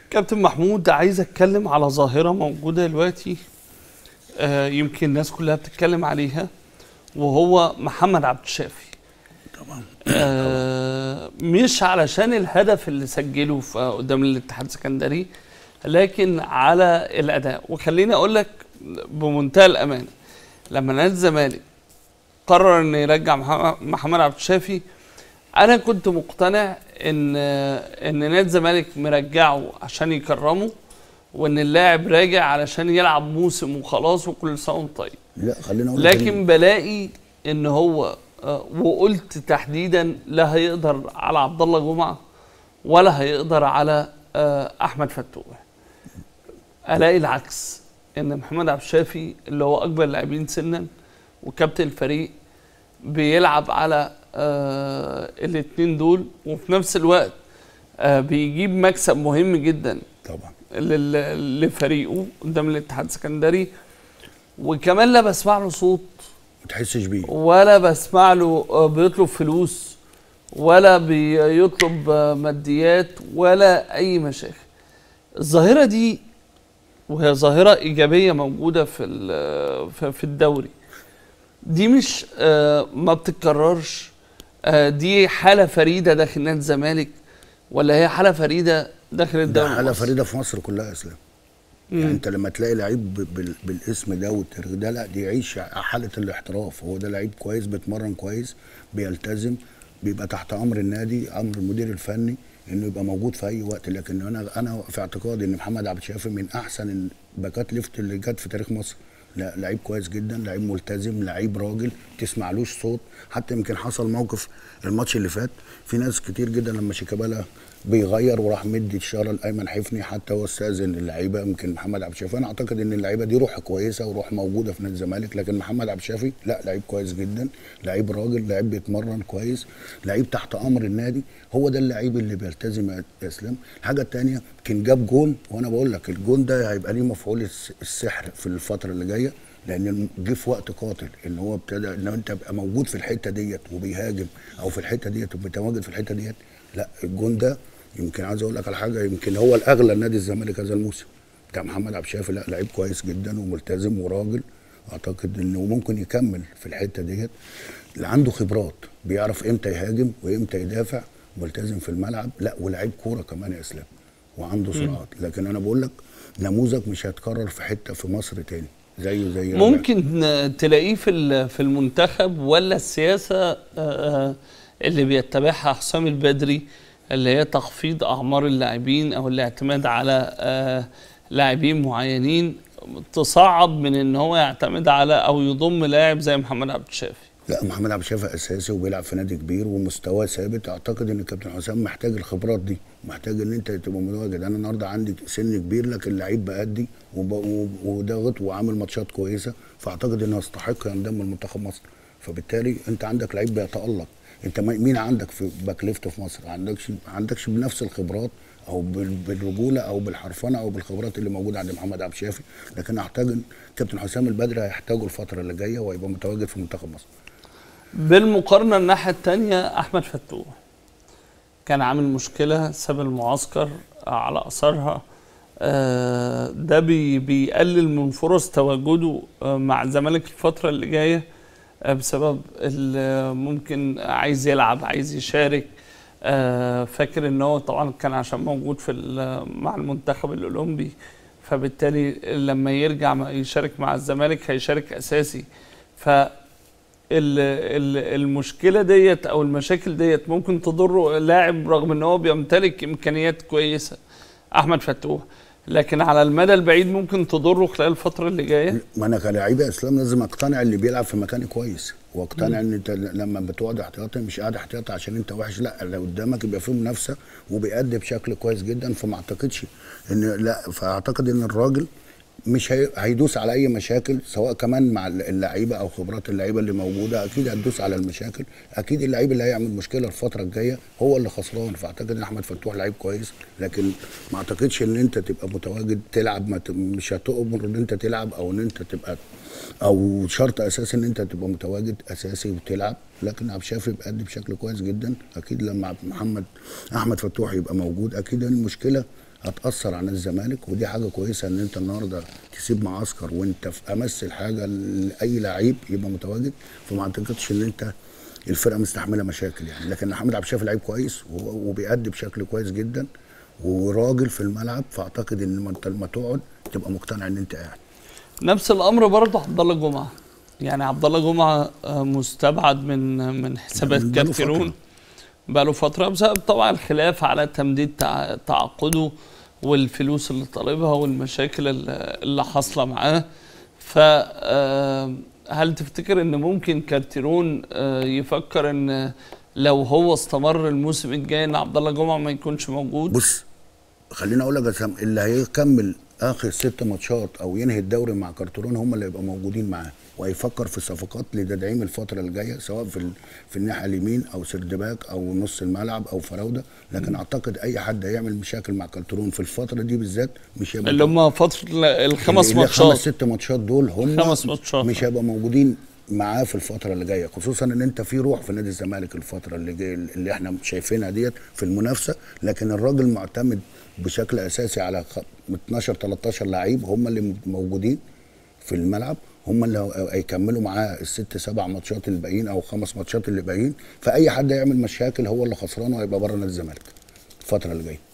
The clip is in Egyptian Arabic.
كابتن محمود عايز اتكلم على ظاهره موجوده دلوقتي آه يمكن الناس كلها بتتكلم عليها وهو محمد عبد الشافي طبعا آه مش علشان الهدف اللي سجله في قدام الاتحاد السكندري لكن على الاداء وخليني اقول لك بمنتهى الامانه لما نادي الزمالك قرر ان يرجع مح- محمد عبد الشافي انا كنت مقتنع ان ان نادي الزمالك مرجعه عشان يكرمه وان اللاعب راجع علشان يلعب موسم وخلاص وكل سنه وانت طيب لا خلينا اقول لك لكن بلاقي ان هو آه، وقلت تحديدا لا هيقدر على عبد الله جمعه ولا هيقدر على آه، احمد فتوح الاقي العكس ان محمد عبد الشافي اللي هو اكبر اللاعبين سنا وكابتن الفريق بيلعب على آه الاثنين دول وفي نفس الوقت آه بيجيب مكسب مهم جدا طبعا لل- لفريقه قدام الاتحاد السكندري وكمان لا بسمع له صوت ما تحسش بيه ولا بسمع له آه، بيطلب فلوس ولا بيطلب آه، ماديات ولا اي مشاكل الظاهره دي وهي ظاهره ايجابيه موجوده في ال- في- في الدوري دي مش آه، ما بتتكررش آه، دي حاله فريده داخل نادي الزمالك ولا هي حاله فريده داخل ده الدوري حاله المصري؟ فريده في مصر كلها يا اسلام يعني انت لما تلاقي لعيب ب- بال- بالاسم ده والتاريخ ده لا دي يعيش حاله الاحتراف هو ده لعيب كويس بيتمرن كويس بيلتزم بيبقى تحت امر النادي امر المدير الفني انه يبقى موجود في اي وقت لكن انا انا في اعتقادي ان محمد عبد الشافي من احسن الباكات ليفت اللي جت في تاريخ مصر لا لعيب كويس جدا لعيب ملتزم لعيب راجل تسمعلوش صوت حتى يمكن حصل موقف الماتش اللي فات في ناس كتير جدا لما شيكابالا بيغير وراح مدي اشاره لايمن حفني حتى هو استاذن اللعيبه يمكن محمد عبد الشافي انا اعتقد ان اللعيبه دي روح كويسه وروح موجوده في نادي الزمالك لكن محمد عبد الشافي لا لعيب كويس جدا لعيب راجل لعيب بيتمرن كويس لعيب تحت امر النادي هو ده اللعيب اللي بيلتزم يا اسلام الحاجه الثانيه كان جاب جون وانا بقول لك الجون ده هيبقى ليه مفعول الس- السحر في الفتره اللي جايه لان جه في وقت قاتل ان هو ابتدى ان انت تبقى موجود في الحته ديت وبيهاجم او في الحته ديت ومتواجد في الحته ديت لا الجون ده يمكن عايز اقول لك على حاجه يمكن هو الاغلى لنادي الزمالك هذا الموسم بتاع محمد عبد الشافي لا لعيب كويس جدا وملتزم وراجل اعتقد انه ممكن يكمل في الحته ديت اللي عنده خبرات بيعرف امتى يهاجم وامتى يدافع ملتزم في الملعب لا ولعيب كوره كمان يا اسلام وعنده سرعات لكن انا بقول لك نموذج مش هيتكرر في حته في مصر تاني زيه زي ممكن تلاقيه في ال- في المنتخب ولا السياسه آه، اللي بيتبعها حسام البدري اللي هي تخفيض اعمار اللاعبين او الاعتماد على آه، لاعبين معينين تصعب من ان هو يعتمد على او يضم لاعب زي محمد عبد الشافي لا محمد عبد الشافي اساسي وبيلعب في نادي كبير ومستواه ثابت اعتقد ان الكابتن حسام محتاج الخبرات دي محتاج ان انت تبقى متواجد انا النهارده عندي سن كبير لكن لعيب بأدي وب- و- وضاغط وعامل ماتشات كويسه فاعتقد انه يستحق ينضم لمنتخب مصر فبالتالي انت عندك لعيب بيتالق انت ما- مين عندك في باك ليفت في مصر عندكش عندكش بنفس الخبرات او بال- بالرجوله او بالحرفنه او بالخبرات اللي موجوده عند محمد عبد الشافي لكن اعتقد ان كابتن حسام البدري هيحتاجه الفتره اللي جايه وهيبقى متواجد في منتخب مصر بالمقارنه الناحيه الثانيه احمد فتوح كان عامل مشكله ساب المعسكر على اثرها آه، ده بي بيقلل من فرص تواجده آه، مع الزمالك الفتره اللي جايه آه، بسبب ال- ممكن عايز يلعب عايز يشارك آه، فاكر ان هو طبعا كان عشان موجود في ال- مع المنتخب الاولمبي فبالتالي لما يرجع م- يشارك مع الزمالك هيشارك اساسي ف ال- ال- المشكله ديت او المشاكل ديت ممكن تضر لاعب رغم ان هو بيمتلك امكانيات كويسه احمد فتوح لكن على المدى البعيد ممكن تضره خلال الفتره اللي جايه ما انا كلاعب يا اسلام لازم اقتنع اللي بيلعب في مكان كويس واقتنع ان انت لما بتقعد احتياطي مش قاعد احتياطي عشان انت وحش لا اللي قدامك يبقى فيه منافسه وبيأدي بشكل كويس جدا فما اعتقدش ان لا فاعتقد ان الراجل مش هي... هيدوس على اي مشاكل سواء كمان مع اللعيبه او خبرات اللعيبه اللي موجوده اكيد هتدوس على المشاكل اكيد اللعيب اللي هيعمل مشكله الفتره الجايه هو اللي خسران فاعتقد ان احمد فتوح لعيب كويس لكن ما اعتقدش ان انت تبقى متواجد تلعب ما ت... مش هتؤمر ان انت تلعب او ان انت تبقى او شرط اساسي ان انت تبقى متواجد اساسي وتلعب لكن عبد الشافي بيأدي بشكل كويس جدا اكيد لما محمد احمد فتوح يبقى موجود اكيد المشكله هتاثر على نادي الزمالك ودي حاجه كويسه ان انت النهارده تسيب معسكر وانت في امس الحاجه لاي لعيب يبقى متواجد فما اعتقدش ان انت الفرقه مستحمله مشاكل يعني لكن محمد عبد الشافي لعيب كويس وهو- وبيأدي بشكل كويس جدا وراجل في الملعب فاعتقد ان ما انت لما تقعد تبقى مقتنع ان انت قاعد نفس الامر برضه عبد الله جمعه يعني عبد الله جمعه آه، مستبعد من من حسابات من بقاله كارتيرون فترة. بقى له فتره بسبب طبعا الخلاف على تمديد تع- تعاقده والفلوس اللي طالبها والمشاكل اللي اللي حاصله معاه ف آه، هل تفتكر ان ممكن كارتيرون آه، يفكر ان لو هو استمر الموسم الجاي ان عبد الله جمعه ما يكونش موجود بص خليني اقول لك يا سام اللي هيكمل اخر ست ماتشات او ينهي الدوري مع كارترون هم اللي هيبقوا موجودين معاه وهيفكر في صفقات لتدعيم الفتره الجايه سواء في ال- في الناحيه اليمين او سردباك او نص الملعب او فراوده لكن اعتقد اي حد هيعمل مشاكل مع كارترون في الفتره دي بالذات مش هيبقى اللي هم فتره الخمس اللي ماتشات خمس ست ماتشات دول هم خمس ماتشات. مش هيبقوا موجودين معاه في الفتره اللي جايه خصوصا ان انت في روح في نادي الزمالك الفتره اللي جايه اللي احنا شايفينها ديت في المنافسه لكن الراجل معتمد بشكل اساسي على خ- 12 13 لعيب هم اللي موجودين في الملعب هم اللي هو- هيكملوا معاه الست سبع ماتشات اللي باقيين او خمس ماتشات اللي باقيين فاي حد يعمل مشاكل هو اللي خسران وهيبقى بره نادي الزمالك الفتره اللي جايه